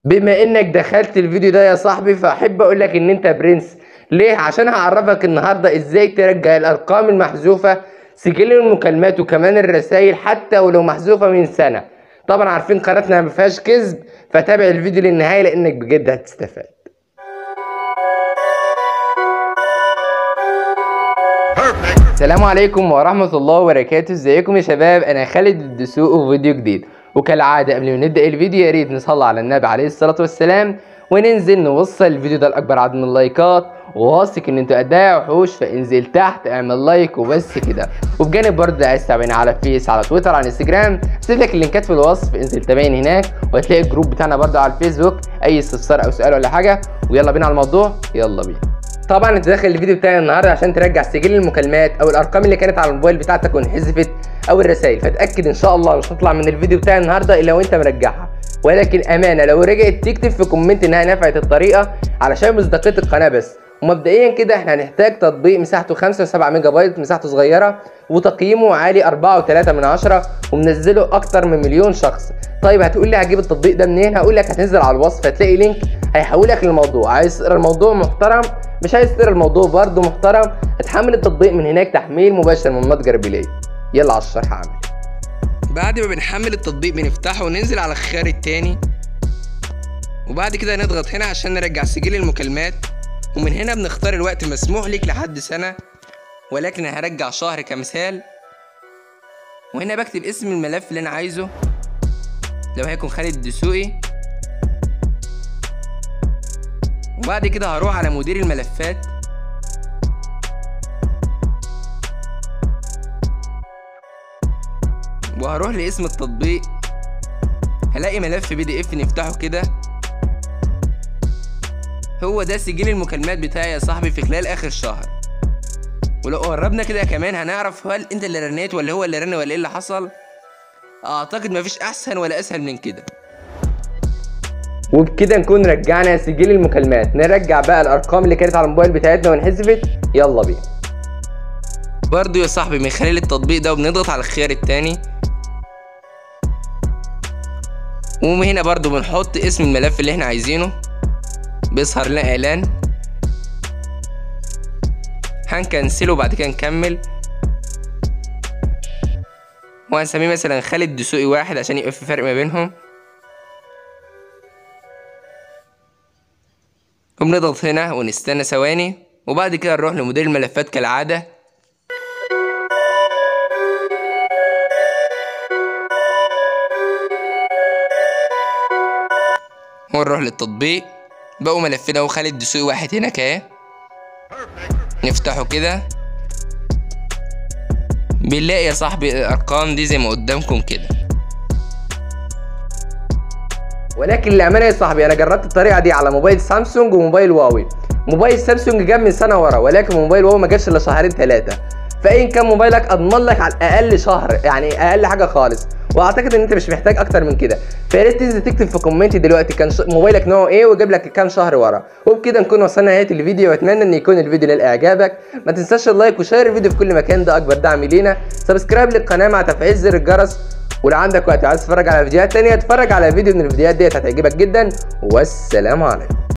بما انك دخلت الفيديو ده يا صاحبي فاحب اقول لك ان انت برنس ليه عشان هعرفك النهارده ازاي ترجع الارقام المحذوفه سجل المكالمات وكمان الرسائل حتى ولو محذوفه من سنه طبعا عارفين قناتنا ما فيهاش كذب فتابع الفيديو للنهايه لانك بجد هتستفاد السلام عليكم ورحمة الله وبركاته ازيكم يا شباب انا خالد الدسوق وفيديو جديد وكالعادة قبل ما نبدأ الفيديو يا ريت نصلي على النبي عليه الصلاة والسلام وننزل نوصل الفيديو ده لأكبر عدد من اللايكات وواثق ان انتوا اداء وحوش فانزل تحت اعمل لايك وبس كده وبجانب برضه عايز تتابعني على فيس على تويتر على انستجرام هسيب لك اللينكات في الوصف انزل تابعني هناك وهتلاقي الجروب بتاعنا برضه على الفيسبوك اي استفسار او سؤال ولا حاجة ويلا بينا على الموضوع يلا بينا طبعا انت داخل الفيديو بتاعي النهارده عشان ترجع سجل المكالمات او الارقام اللي كانت على الموبايل بتاعتك وانحذفت او الرسائل فتاكد ان شاء الله مش هتطلع من الفيديو بتاعي النهارده الا وانت مرجعها ولكن امانه لو رجعت تكتب في كومنت انها نفعت الطريقه علشان مصداقيه القناه بس ومبدئيا كده احنا هنحتاج تطبيق مساحته 5 و7 ميجا بايت مساحته صغيره وتقييمه عالي 4.3 من عشرة ومنزله اكتر من مليون شخص طيب هتقول لي هجيب التطبيق ده منين هقول لك هتنزل على الوصف هتلاقي لينك هيحولك للموضوع عايز تقرا الموضوع محترم مش عايز تقرا الموضوع برضه محترم هتحمل التطبيق من هناك تحميل مباشر من متجر بلاي يلا على الشرح عامل بعد ما بنحمل التطبيق بنفتحه وننزل على الخيار التاني وبعد كده نضغط هنا عشان نرجع سجل المكالمات ومن هنا بنختار الوقت مسموح ليك لحد سنة ولكن هرجع شهر كمثال وهنا بكتب اسم الملف اللي انا عايزه لو هيكون خالد الدسوقي وبعد كده هروح على مدير الملفات وهروح لاسم التطبيق هلاقي ملف بي دي اف نفتحه كده هو ده سجل المكالمات بتاعي يا صاحبي في خلال اخر شهر ولو قربنا كده كمان هنعرف هل انت اللي رنيت ولا هو اللي رن ولا ايه اللي حصل اعتقد مفيش احسن ولا اسهل من كده وبكده نكون رجعنا سجل المكالمات نرجع بقى الارقام اللي كانت على الموبايل بتاعتنا وانحذفت يلا بينا برضو يا صاحبي من خلال التطبيق ده وبنضغط على الخيار التاني ومن هنا برضو بنحط اسم الملف اللي احنا عايزينه بيظهر لنا اعلان هنكنسله وبعد كده نكمل وهنسميه مثلا خالد دسوقي واحد عشان يبقى في فرق ما بينهم وبنضغط هنا ونستنى ثواني وبعد كده نروح لمدير الملفات كالعادة ونروح للتطبيق بقوا ملفنا وخالد دسوقي واحد هناك اهي نفتحه كده بنلاقي يا صاحبي الارقام دي زي ما قدامكم كده ولكن للامانه يا صاحبي انا جربت الطريقه دي على موبايل سامسونج وموبايل واوي موبايل سامسونج جاب من سنه ورا ولكن موبايل واوي ما جاش الا شهرين ثلاثه فاين كان موبايلك اضمن لك على الاقل شهر يعني اقل حاجه خالص واعتقد ان انت مش محتاج اكتر من كده فيا ريت تنزل تكتب في كومنت دلوقتي كان ش... موبايلك نوعه ايه ويجيب لك كام شهر ورا وبكده نكون وصلنا نهايه الفيديو واتمنى ان يكون الفيديو نال اعجابك ما تنساش اللايك وشير الفيديو في كل مكان ده اكبر دعم لينا سبسكرايب للقناه مع تفعيل زر الجرس ولو عندك وقت عايز تتفرج على فيديوهات تانية اتفرج على فيديو من الفيديوهات ديت هتعجبك جدا والسلام عليكم